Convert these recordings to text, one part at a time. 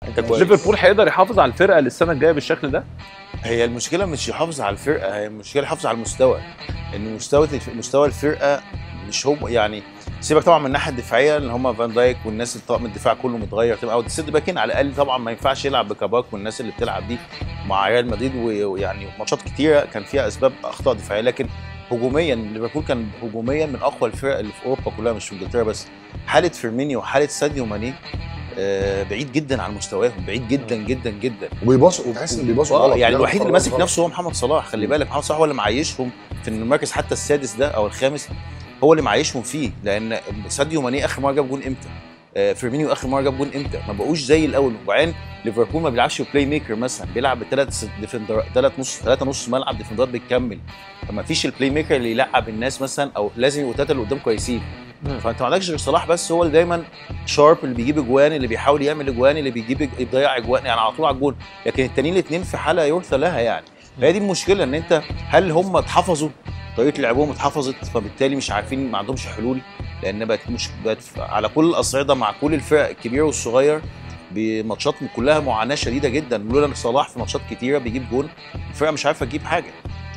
انت كويس ليفربول هيقدر يحافظ على الفرقه للسنه الجايه بالشكل ده هي المشكله مش يحافظ على الفرقه هي المشكله يحافظ على المستوى ان مستوى مستوى الفرقه مش هو يعني سيبك طبعا من الناحيه الدفاعيه اللي هم فان دايك والناس اللي طاقم الدفاع كله متغير تبقى او السيرد باكين على الاقل طبعا ما ينفعش يلعب بكاباك والناس اللي بتلعب دي مع ريال مدريد و- ويعني ماتشات كتيره كان فيها اسباب اخطاء دفاعيه لكن هجوميا ليفربول كان هجوميا من اقوى الفرق اللي في اوروبا كلها مش في انجلترا بس حاله فيرمينيو وحاله ساديو ماني آه، بعيد جدا عن مستواهم بعيد جدا جدا جدا وبيباصوا وتحس ان بيباصوا اه غلط يعني بيعملوا الوحيد اللي قرارات ماسك غلط. نفسه هو محمد صلاح خلي بالك محمد صلاح هو اللي معيشهم في المركز حتى السادس ده او الخامس هو اللي معيشهم فيه لان ساديو ماني اخر مره جاب جون امتى آه، فيرمينيو اخر مره جاب جون امتى ما بقوش زي الاول وبعدين ليفربول ما بيلعبش بلاي ميكر مثلا بيلعب بثلاث ديفندر ثلاث نص ثلاثه نص ملعب ديفندرات بتكمل فما فيش البلاي ميكر اللي يلعب الناس مثلا او لازم يبقوا ثلاثه اللي قدام كويسين فانت ما عندكش غير صلاح بس هو اللي دايما شارب اللي بيجيب اجوان اللي بيحاول يعمل اجوان اللي بيجيب يضيع اجوان يعني على طول على الجول لكن التانيين الاثنين في حاله يرثى لها يعني فهي دي المشكله ان انت هل هم اتحفظوا طريقه لعبهم اتحفظت فبالتالي مش عارفين ما عندهمش حلول لان بقت مش بقت على كل الاصعده مع كل الفرق الكبير والصغير بماتشات كلها معاناه شديده جدا لولا ان صلاح في ماتشات كتيره بيجيب جون الفرقه مش عارفه تجيب حاجه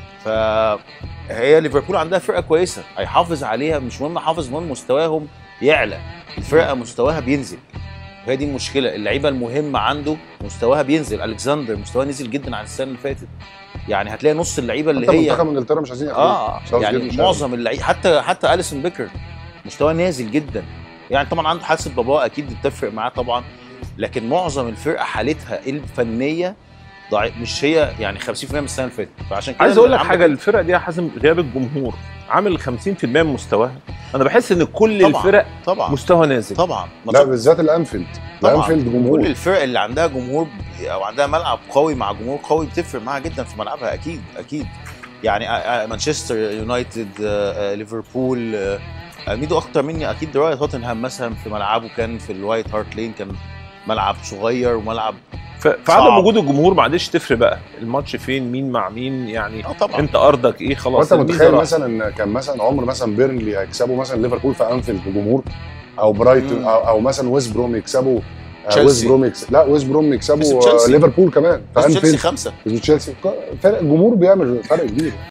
فهي ليفربول عندها فرقه كويسه هيحافظ عليها مش مهم حافظ المهم مستواهم يعلى الفرقه مستواها بينزل هي دي المشكله اللعيبه المهمه عنده مستواها بينزل الكسندر مستواه نزل جدا عن السنه اللي فاتت يعني هتلاقي نص اللعيبه اللي حتى هي منتخب انجلترا مش عايزين ياخدوه اه مش عاوز يعني يجيب- مش معظم اللعيبه حتى حتى اليسون بيكر مستواه نازل جدا يعني طبعا عنده حادثه باباه اكيد بتفرق معاه طبعا لكن معظم الفرقه حالتها الفنيه ضعيف مش هي يعني 50% من السنه اللي فاتت فعشان كده عايز اقول لك عندك- حاجه الفرق دي يا حازم غياب الجمهور عامل 50% من مستواها انا بحس ان كل طبعاً. الفرق طبعا مستوى نازل طبعا لا بالذات الانفيلد طبعا الانفيلد كل جمهور الفرق اللي عندها جمهور او عندها ملعب قوي مع جمهور قوي بتفرق معاها جدا في ملعبها اكيد اكيد يعني آه، آه، مانشستر يونايتد آه، آه، ليفربول آه، آه، ميدو اكتر مني اكيد راي توتنهام مثلا في ملعبه كان في الوايت هارت لين كان ملعب صغير وملعب ف- فعدم صعب. وجود الجمهور ما عادش تفرق بقى الماتش فين مين مع مين يعني اه طبعا انت ارضك ايه خلاص وانت الميزة متخيل راحت. مثلا ان كان مثلا عمر مثلا بيرنلي هيكسبوا مثلا ليفربول في انفيلد بجمهور او برايتون مم. او, أو مثلا ويست بروم يكسبوا آه، تشيلسي. ويست بروم يكسب لا ويست بروم يكسبوا كسب آه، تشيلسي. ليفربول كمان في بس تشيلسي انفيلد خمسه تشيلسي فرق الجمهور بيعمل فرق كبير